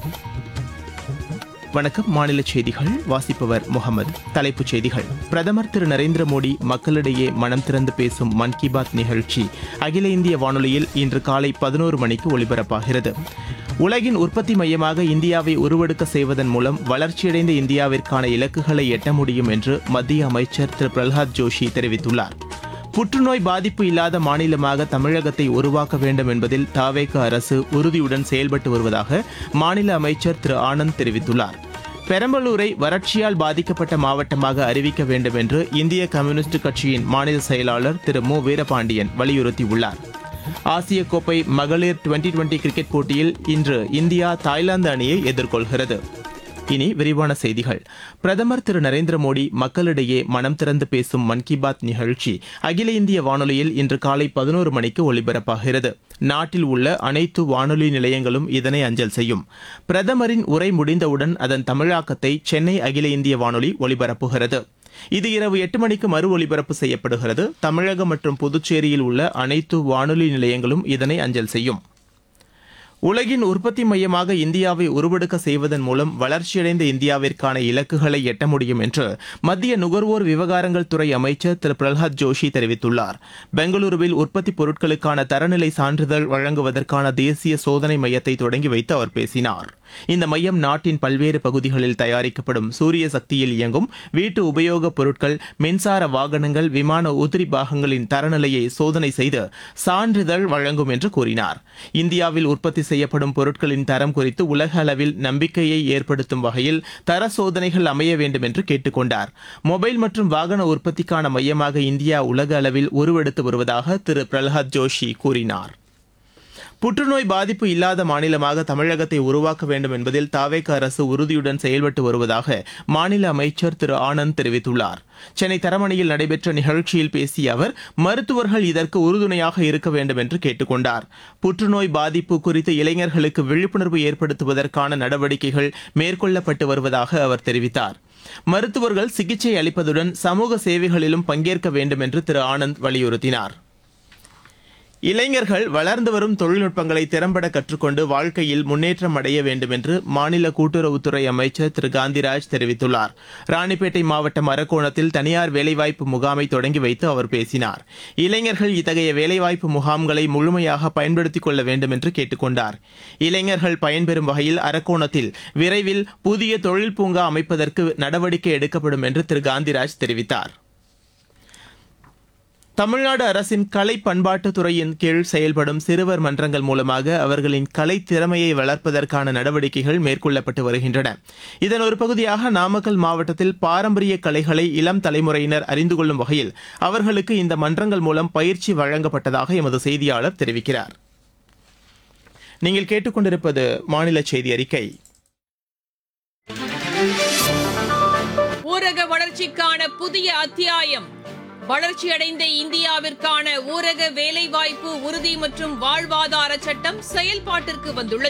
வணக்கம் மாநில செய்திகள் வாசிப்பவர் முகமது தலைப்புச் செய்திகள் பிரதமர் திரு நரேந்திர மோடி மக்களிடையே மனம் திறந்து பேசும் மன் கி பாத் நிகழ்ச்சி அகில இந்திய வானொலியில் இன்று காலை பதினோரு மணிக்கு ஒலிபரப்பாகிறது உலகின் உற்பத்தி மையமாக இந்தியாவை உருவெடுக்க செய்வதன் மூலம் வளர்ச்சியடைந்த இந்தியாவிற்கான இலக்குகளை எட்ட முடியும் என்று மத்திய அமைச்சர் திரு பிரல்ஹாத் ஜோஷி தெரிவித்துள்ளார் புற்றுநோய் பாதிப்பு இல்லாத மாநிலமாக தமிழகத்தை உருவாக்க வேண்டும் என்பதில் தாவேக அரசு உறுதியுடன் செயல்பட்டு வருவதாக மாநில அமைச்சர் திரு ஆனந்த் தெரிவித்துள்ளார் பெரம்பலூரை வறட்சியால் பாதிக்கப்பட்ட மாவட்டமாக அறிவிக்க வேண்டும் என்று இந்திய கம்யூனிஸ்ட் கட்சியின் மாநில செயலாளர் திரு மு வீரபாண்டியன் வலியுறுத்தியுள்ளார் ஆசிய கோப்பை மகளிர் டுவெண்டி டுவெண்டி கிரிக்கெட் போட்டியில் இன்று இந்தியா தாய்லாந்து அணியை எதிர்கொள்கிறது இனி விரிவான செய்திகள் பிரதமர் திரு நரேந்திர மோடி மக்களிடையே மனம் திறந்து பேசும் மன் கி பாத் நிகழ்ச்சி அகில இந்திய வானொலியில் இன்று காலை பதினோரு மணிக்கு ஒலிபரப்பாகிறது நாட்டில் உள்ள அனைத்து வானொலி நிலையங்களும் இதனை அஞ்சல் செய்யும் பிரதமரின் உரை முடிந்தவுடன் அதன் தமிழாக்கத்தை சென்னை அகில இந்திய வானொலி ஒலிபரப்புகிறது இது இரவு எட்டு மணிக்கு மறு ஒலிபரப்பு செய்யப்படுகிறது தமிழகம் மற்றும் புதுச்சேரியில் உள்ள அனைத்து வானொலி நிலையங்களும் இதனை அஞ்சல் செய்யும் உலகின் உற்பத்தி மையமாக இந்தியாவை உருவெடுக்க செய்வதன் மூலம் வளர்ச்சியடைந்த இந்தியாவிற்கான இலக்குகளை எட்ட முடியும் என்று மத்திய நுகர்வோர் விவகாரங்கள் துறை அமைச்சர் திரு பிரல்ஹாத் ஜோஷி தெரிவித்துள்ளார் பெங்களூருவில் உற்பத்தி பொருட்களுக்கான தரநிலை சான்றிதழ் வழங்குவதற்கான தேசிய சோதனை மையத்தை தொடங்கி வைத்து அவர் பேசினார் இந்த மையம் நாட்டின் பல்வேறு பகுதிகளில் தயாரிக்கப்படும் சூரிய சக்தியில் இயங்கும் வீட்டு உபயோகப் பொருட்கள் மின்சார வாகனங்கள் விமான உதிரி பாகங்களின் தரநிலையை சோதனை செய்து சான்றிதழ் வழங்கும் என்று கூறினார் இந்தியாவில் உற்பத்தி செய்யப்படும் பொருட்களின் தரம் குறித்து உலக அளவில் நம்பிக்கையை ஏற்படுத்தும் வகையில் தர சோதனைகள் அமைய வேண்டும் என்று கேட்டுக்கொண்டார் மொபைல் மற்றும் வாகன உற்பத்திக்கான மையமாக இந்தியா உலக அளவில் உருவெடுத்து வருவதாக திரு பிரல்ஹாத் ஜோஷி கூறினார் புற்றுநோய் பாதிப்பு இல்லாத மாநிலமாக தமிழகத்தை உருவாக்க வேண்டும் என்பதில் தாவேக அரசு உறுதியுடன் செயல்பட்டு வருவதாக மாநில அமைச்சர் திரு ஆனந்த் தெரிவித்துள்ளார் சென்னை தரமணியில் நடைபெற்ற நிகழ்ச்சியில் பேசிய அவர் மருத்துவர்கள் இதற்கு உறுதுணையாக இருக்க வேண்டும் என்று கேட்டுக்கொண்டார் புற்றுநோய் பாதிப்பு குறித்து இளைஞர்களுக்கு விழிப்புணர்வு ஏற்படுத்துவதற்கான நடவடிக்கைகள் மேற்கொள்ளப்பட்டு வருவதாக அவர் தெரிவித்தார் மருத்துவர்கள் சிகிச்சை அளிப்பதுடன் சமூக சேவைகளிலும் பங்கேற்க வேண்டும் என்று திரு ஆனந்த் வலியுறுத்தினார் இளைஞர்கள் வளர்ந்து வரும் தொழில்நுட்பங்களை திறம்பட கற்றுக்கொண்டு வாழ்க்கையில் முன்னேற்றம் அடைய வேண்டும் என்று மாநில கூட்டுறவுத்துறை அமைச்சர் திரு காந்திராஜ் தெரிவித்துள்ளார் ராணிப்பேட்டை மாவட்டம் அரக்கோணத்தில் தனியார் வேலைவாய்ப்பு முகாமை தொடங்கி வைத்து அவர் பேசினார் இளைஞர்கள் இத்தகைய வேலைவாய்ப்பு முகாம்களை முழுமையாக பயன்படுத்திக் கொள்ள வேண்டும் என்று கேட்டுக்கொண்டார் இளைஞர்கள் பயன்பெறும் வகையில் அரக்கோணத்தில் விரைவில் புதிய தொழில் பூங்கா அமைப்பதற்கு நடவடிக்கை எடுக்கப்படும் என்று திரு காந்திராஜ் தெரிவித்தார் தமிழ்நாடு அரசின் கலை பண்பாட்டுத் துறையின் கீழ் செயல்படும் சிறுவர் மன்றங்கள் மூலமாக அவர்களின் கலை திறமையை வளர்ப்பதற்கான நடவடிக்கைகள் மேற்கொள்ளப்பட்டு வருகின்றன இதன் ஒரு பகுதியாக நாமக்கல் மாவட்டத்தில் பாரம்பரிய கலைகளை இளம் தலைமுறையினர் அறிந்து கொள்ளும் வகையில் அவர்களுக்கு இந்த மன்றங்கள் மூலம் பயிற்சி வழங்கப்பட்டதாக எமது செய்தியாளர் தெரிவிக்கிறார் நீங்கள் கேட்டுக்கொண்டிருப்பது மாநில செய்தி அறிக்கை ஊரக வளர்ச்சிக்கான புதிய அத்தியாயம் வளர்ச்சியடைந்த இந்தியாவிற்கான ஊரக வேலைவாய்ப்பு உறுதி மற்றும் வாழ்வாதார சட்டம் செயல்பாட்டிற்கு வந்துள்ளது